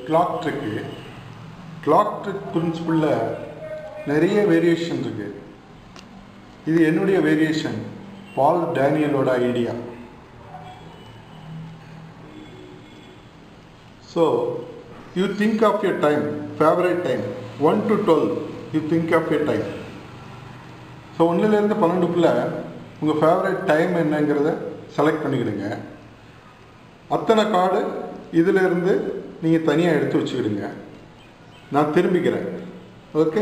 clock trick clock trick பிரின்சிபிளில் நிறைய variation இருக்கு இது என்னுடைய வேரியேஷன் பால் டேனியலோட idea so you think of your time favourite time one to twelve you think of your time so ஒன்றுலேருந்து பன்னெண்டுக்குள்ளே உங்கள் ஃபேவரட் டைம் என்னங்கிறத செலக்ட் பண்ணிக்கிடுங்க அத்தனை கார்டு இதிலிருந்து நீங்கள் தனியாக எடுத்து வச்சுக்கிடுங்க நான் திரும்பிக்கிறேன் ஓகே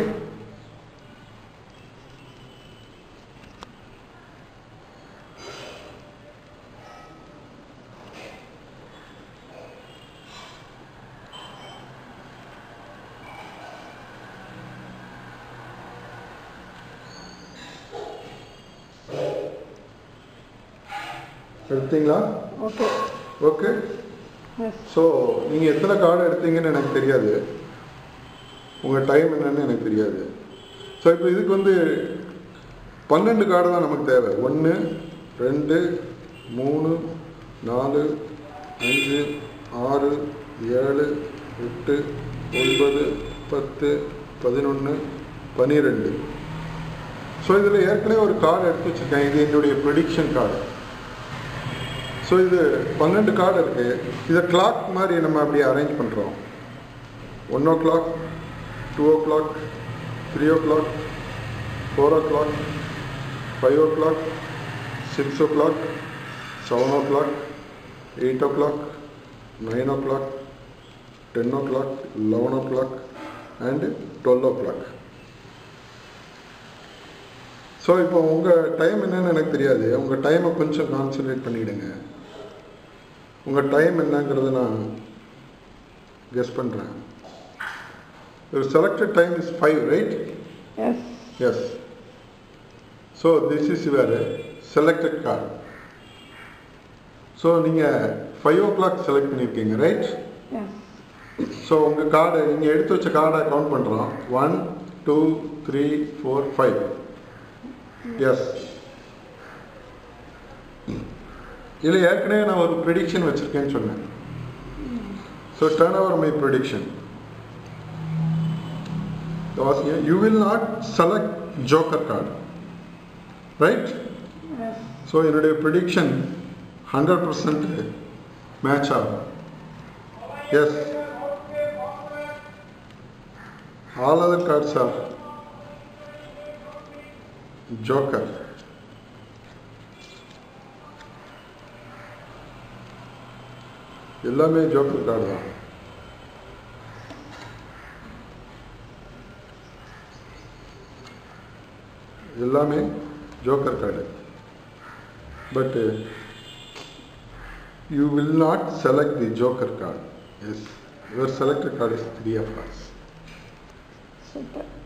எடுத்தீங்களா ஓகே ஓகே எஸ் ஸோ நீங்கள் எத்தனை கார்டு எடுத்தீங்கன்னு எனக்கு தெரியாது உங்கள் டைம் என்னன்னு எனக்கு தெரியாது ஸோ இப்போ இதுக்கு வந்து பன்னெண்டு கார்டு தான் நமக்கு தேவை ஒன்று ரெண்டு மூணு நாலு அஞ்சு ஆறு ஏழு எட்டு ஒன்பது பத்து பதினொன்று பன்னிரெண்டு ஸோ இதில் ஏற்கனவே ஒரு கார்டு எடுத்து வச்சுருக்கேன் இது என்னுடைய ப்ரொடிக்ஷன் கார்டு ஸோ இது பன்னெண்டு கார்டு இருக்குது இதை கிளாக் மாதிரி நம்ம அப்படியே அரேஞ்ச் பண்ணுறோம் one o'clock two o'clock three o'clock four o'clock five o'clock six o'clock seven o'clock eight o'clock nine o'clock ten o'clock eleven o'clock and twelve o'clock so இப்போ உங்கள் time என்னன்னு எனக்கு தெரியாது உங்கள் டைமை கொஞ்சம் concentrate பண்ணிவிடுங்க உங்கள் டைம் என்னங்கிறத நான் கெஸ் பண்ணுறேன் ஒரு selected time is five right yes yes so this is your selected card so நீங்கள் ஃபைவ் ஓ கிளாக் செலக்ட் பண்ணியிருக்கீங்க ரைட் எஸ் ஸோ உங்கள் கார்டை நீங்கள் எடுத்து வச்ச கார்டை கவுண்ட் பண்ணுறோம் one two three four five yes இதில் ஏற்கனவே நான் ஒரு ப்ரெடிக்ஷன் வச்சுருக்கேன்னு சொன்னேன் so turn over my prediction you will not select joker card right yes so என்னுடைய ப்ரிடிக்ஷன் ஹண்ட்ரட் பர்சன்ட் மேட்ச் ஆகும் yes all other cards are joker எல்லாமே joker card தான் எல்லாமே joker card but uh, you will not select the joker card yes your selected card is three of us super